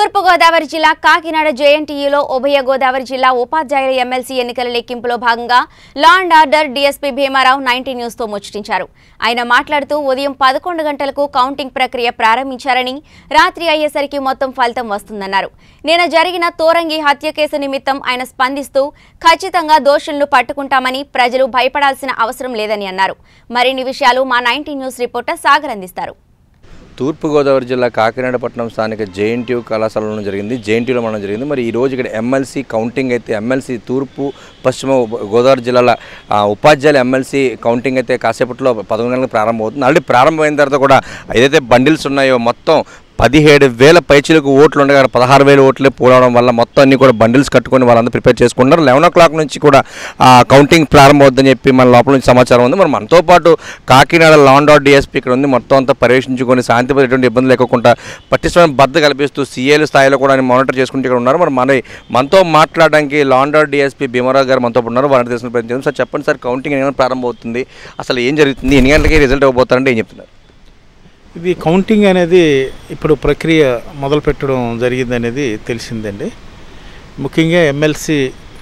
తూర్పుగోదావరి జిల్లా కాకినాడ జేఎన్టీయూలో ఉభయ గోదావరి జిల్లా ఉపాధ్యాయుల ఎమ్మెల్సీ ఎన్నికల లెక్కింపులో భాగంగా law and order DSP Bhimarao ninety న్యూస్తో ముచ్చటించారు ఆయన మాట్లాడుతూ ఉదయం పదకొండు గంటలకు కౌంటింగ్ ప్రక్రియ ప్రారంభించారని రాత్రి అయ్యేసరికి మొత్తం ఫలితం వస్తుందన్నారు నిన్న జరిగిన తోరంగి హత్య కేసు నిమిత్తం ఆయన స్పందిస్తూ ఖచ్చితంగా దోషులను పట్టుకుంటామని ప్రజలు భయపడాల్సిన అవసరం లేదని అన్నారు మరిన్ని విషయాలు మా నైన్టీ న్యూస్ రిపోర్టర్ సాగర్ అందిస్తారు తూర్పుగోదావరి జిల్లా కాకినాడ పట్టణం స్థానిక జేఎన్టీయూ కళాశాలలో జరిగింది జేఎన్టీయూలో మనం జరిగింది మరి ఈ రోజు ఇక్కడ ఎమ్మెల్సీ కౌంటింగ్ అయితే ఎమ్మెల్సీ తూర్పు పశ్చిమ ఉ- గోదావరి జిల్లాల ఆ, ఉపాధ్యాయుల ఎమ్మెల్సీ కౌంటింగ్ అయితే కాసేపట్లో పదకొండు గంటలకు ప్రారంభమవుతుంది ఆల్రెడీ ప్రారంభమైన తర్వాత కూడా ఏదైతే బండిల్స్ ఉన్నాయో మొత్తం పదిహేడు వేల పైచీలకు ఓట్లు ఉండగా పదహారు వేల ఓట్లే పోవడం వల్ల మొత్తం అన్ని కూడా బండిల్స్ కట్టుకొని వాళ్ళందరూ ప్రిపేర్ చేసుకుంటున్నారు లెవెన్ ఓ క్లాక్ నుంచి కూడా ఆ, కౌంటింగ్ ప్రారంభమవుతుందని చెప్పి మన లోపల నుంచి సమాచారం ఉంది మరి మనతో పాటు కాకినాడ లాండ్ ఆర్డర్ డిఎస్పీ ఇక్కడ ఉంది మొత్తం అంతా పర్యవేక్షించుకొని శాంతి ఎటువంటి ఇబ్బంది లేకుండా పటిష్టమైన బద్ద కల్పిస్తూ సీఏల స్థాయిలో కూడా మానిటర్ చేసుకుంటూ ఇక్కడ ఉన్నారు మరి మన మనతో మాట్లాడడానికి లాండ్ ఆర్డర్ డిఎస్పీ భీమరావు గారు మనతో పాటు ఉన్నారు వారిని తెలిసిన ప్రయత్నం చేద్దాం. సార్ చెప్పండి సార్ కౌంటింగ్ ఎన్ని గంటలకు ప్రారంభమవుతుంది అసలు ఏం జరుగుతుంది ఎన్ని గంటలకి రిజల్ట్ ఇవ్వబోతారంటే ఏం చెప్తున్నారు ఇది కౌంటింగ్ అనేది ఇప్పుడు ప్రక్రియ మొదలు పెట్టడం జరిగింది అనేది తెలిసిందండి ముఖ్యంగా ఎమ్మెల్సీ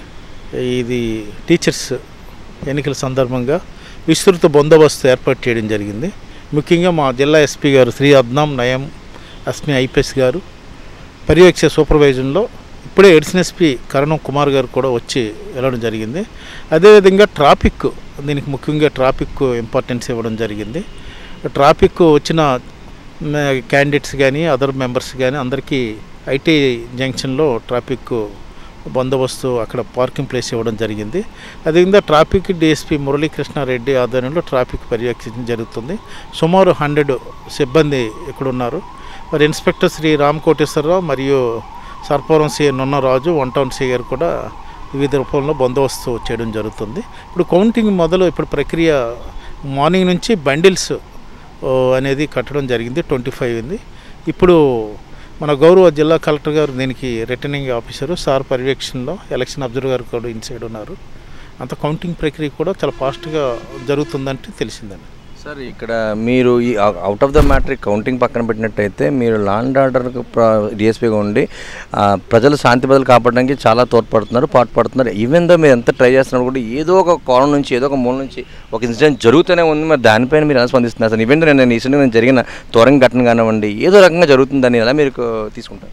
ఇది టీచర్స్ ఎన్నికల సందర్భంగా విస్తృత బందోబస్తు ఏర్పాటు చేయడం జరిగింది ముఖ్యంగా మా జిల్లా ఎస్పీ గారు శ్రీ అద్నాం నయం అస్మి ఐపీఎస్ గారు పర్యవేక్ష సూపర్వైజన్లో ఇప్పుడే ఎడిషన్ ఎస్పీ కరణం కుమార్ గారు కూడా వచ్చి వెళ్ళడం జరిగింది అదేవిధంగా ట్రాఫిక్ దీనికి ముఖ్యంగా ట్రాఫిక్ ఇంపార్టెన్స్ ఇవ్వడం జరిగింది ట్రాఫిక్ వచ్చిన క్యాండిడేట్స్ కానీ అదర్ మెంబర్స్ కానీ అందరికీ ఐటీ జంక్షన్లో ట్రాఫిక్ బందోబస్తు అక్కడ పార్కింగ్ ప్లేస్ ఇవ్వడం జరిగింది అదేవిధంగా ట్రాఫిక్ డిఎస్పీ మురళీకృష్ణారెడ్డి ఆధ్వర్యంలో ట్రాఫిక్ పర్యవేక్షించడం జరుగుతుంది సుమారు హండ్రెడ్ సిబ్బంది ఇక్కడ ఉన్నారు మరి ఇన్స్పెక్టర్ శ్రీ రామ్ కోటేశ్వరరావు మరియు Sarpavaram C Nunnaraju one town C గారు కూడా వివిధ రూపంలో బందోబస్తు చేయడం జరుగుతుంది ఇప్పుడు కౌంటింగ్ మొదలు ఇప్పుడు ప్రక్రియ మార్నింగ్ నుంచి బండిల్స్ ఓ, అనేది కట్టడం జరిగింది ట్వంటీ ఫైవ్ ఉంది ఇప్పుడు మన గౌరవ జిల్లా కలెక్టర్ గారు దీనికి రిటర్నింగ్ ఆఫీసరు సార్ పర్యవేక్షణలో ఎలక్షన్ అబ్జర్వర్ గారు కూడా ఇన్సైడ్ ఉన్నారు అంత కౌంటింగ్ ప్రక్రియ కూడా చాలా ఫాస్ట్గా జరుగుతుందంటే తెలిసిందండి సార్ ఇక్కడ మీరు ఈ out of the matter counting పక్కన పెట్టినట్టయితే మీరు లాండ్ ఆర్డర్కి డిఎస్పీగా ఉండి ఆ, ప్రజలు శాంతి భద్రతలు కాపాడడానికి చాలా తోడ్పడుతున్నారు పాటుపడుతున్నారు ఈవెన్ దో మీరు ఎంత ట్రై చేస్తున్నారు కూడా ఏదో ఒక కోణం నుంచి ఏదో ఒక మూల నుంచి ఒక ఇన్సిడెంట్ జరుగుతూనే ఉంది మరి దానిపైన మీరు ఎలా స్పందిస్తున్నారు సార్ ఈవెన్ దో నేను ఇన్సిడెంట్ నేను జరిగిన తోరంగ ఘటన కానివ్వండి ఏదో రకంగా జరుగుతుందని ఎలా మీరు తీసుకుంటారు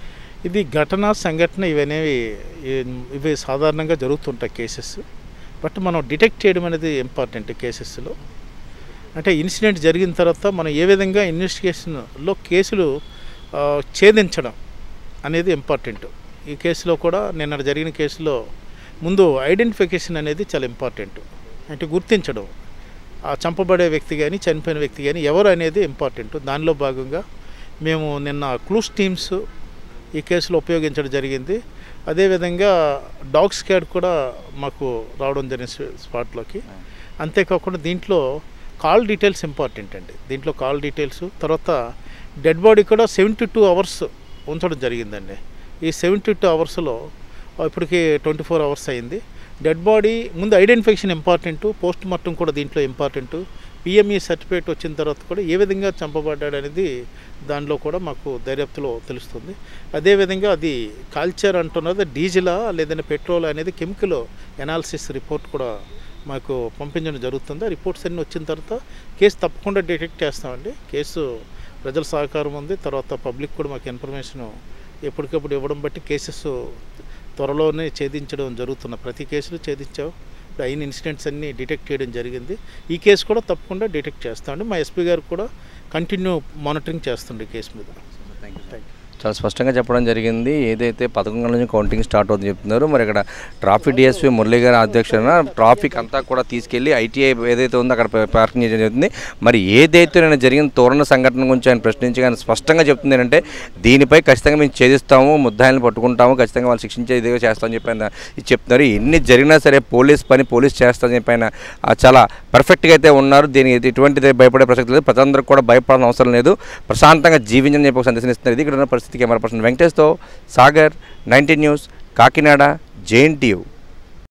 ఇది ఘటన సంఘటన ఇవనేవి ఈ- ఇవి సాధారణంగా జరుగుతుంటాయి కేసెస్ బట్ మనం డిటెక్ట్ చేయడం అనేది ఇంపార్టెంట్ కేసెస్లో అంటే ఇన్సిడెంట్ జరిగిన తర్వాత మనం ఏ విధంగా ఇన్వెస్టిగేషన్లో కేసులు ఆ, ఛేదించడం అనేది ఇంపార్టెంట్ ఈ కేసులో కూడా నిన్న జరిగిన కేసులో ముందు ఐడెంటిఫికేషన్ అనేది చాలా ఇంపార్టెంట్ అంటే గుర్తించడం ఆ చంపబడే వ్యక్తి కానీ చనిపోయిన వ్యక్తి కానీ ఎవరు అనేది ఇంపార్టెంట్ దానిలో భాగంగా మేము నిన్న క్లూస్ టీమ్స్ ఈ కేసులో ఉపయోగించడం జరిగింది అదేవిధంగా డాగ్ స్క్వాడ్ కూడా మాకు రావడం జరిగింది స్పాట్లోకి అంతేకాకుండా దీంట్లో కాల్ డీటెయిల్స్ ఇంపార్టెంట్ అండి దీంట్లో కాల్ డీటెయిల్స్ తర్వాత డెడ్ బాడీ కూడా సెవెంటీ టూ అవర్స్ ఉంచడం జరిగిందండి ఈ సెవెంటీ టూ అవర్స్లో ఇప్పటికి ట్వంటీ ఫోర్ అవర్స్ అయింది డెడ్ బాడీ ముందు ఐడెంటిఫికేషన్ ఇంపార్టెంట్ పోస్ట్ మార్టం కూడా దీంట్లో ఇంపార్టెంట్ పిఎంఈ సర్టిఫికేట్ వచ్చిన తర్వాత కూడా ఏ విధంగా చంపబడ్డాడు అనేది దానిలో కూడా మాకు దర్యాప్తులో తెలుస్తుంది అదేవిధంగా అది కాల్చర్ అంటున్నది డీజిలా లేదంటే పెట్రోల్ అనేది కెమికల్ ఎనాలిసిస్ రిపోర్ట్ కూడా మాకు పంపించడం జరుగుతుంది ఆ రిపోర్ట్స్ అన్నీ వచ్చిన తర్వాత కేసు తప్పకుండా డిటెక్ట్ చేస్తామండి కేసు ప్రజల సహకారం ఉంది తర్వాత పబ్లిక్ కూడా మాకు ఇన్ఫర్మేషన్ ఎప్పటికప్పుడు ఇవ్వడం బట్టి కేసెస్ త్వరలోనే ఛేదించడం జరుగుతున్న ప్రతి కేసులు ఛేదించాం ఇప్పుడు అయిన ఇన్సిడెంట్స్ అన్నీ డిటెక్ట్ చేయడం జరిగింది ఈ కేసు కూడా తప్పకుండా డిటెక్ట్ చేస్తామండి మా ఎస్పీ గారు కూడా కంటిన్యూ మానిటరింగ్ చేస్తుండే ఈ కేసు మీద థ్యాంక్ యూ చాలా స్పష్టంగా చెప్పడం జరిగింది ఏదైతే పదకొండు గంటల నుంచి కౌంటింగ్ స్టార్ట్ అవుతుంది చెప్తున్నారు మరి ఇక్కడ ట్రాఫిక్ డిఎస్పీ మురళీ గారి అధ్యక్షతన ట్రాఫిక్ అంతా కూడా తీసుకెళ్లి ఐటీఐ ఏదైతే ఉందో అక్కడ పా- పార్కింగ్ చేయడం జరుగుతుంది మరి ఏదైతే నేను జరిగిన తోరణ సంఘటన గురించి ఆయన ప్రశ్నించి ఆయన స్పష్టంగా చెప్తుంది ఏంటంటే దీనిపై ఖచ్చితంగా మేము ఛేదిస్తాము ముద్దాయిలను పట్టుకుంటాము ఖచ్చితంగా వాళ్ళు శిక్షించే ఇదిగా చేస్తామని చెప్పి ఆయన ఇది చెప్తున్నారు ఎన్ని జరిగినా సరే పోలీస్ పని పోలీస్ చేస్తామని చెప్పి ఆయన ఆ, చాలా పర్ఫెక్ట్గా అయితే ఉన్నారు దీనికి ఎటువంటిది భయపడే ప్రసక్తి లేదు ప్రజలందరికీ కూడా భయపడాల్సిన అవసరం లేదు ప్రశాంతంగా జీవించని చెప్పి ఒక సందేశం ఇస్తున్నారు ఇది ఇక్కడ ఉన్న పరిస్థితి కెమెరా పర్సన్ వెంకటేష్తో Sagar nineteen news Kakinada JNTU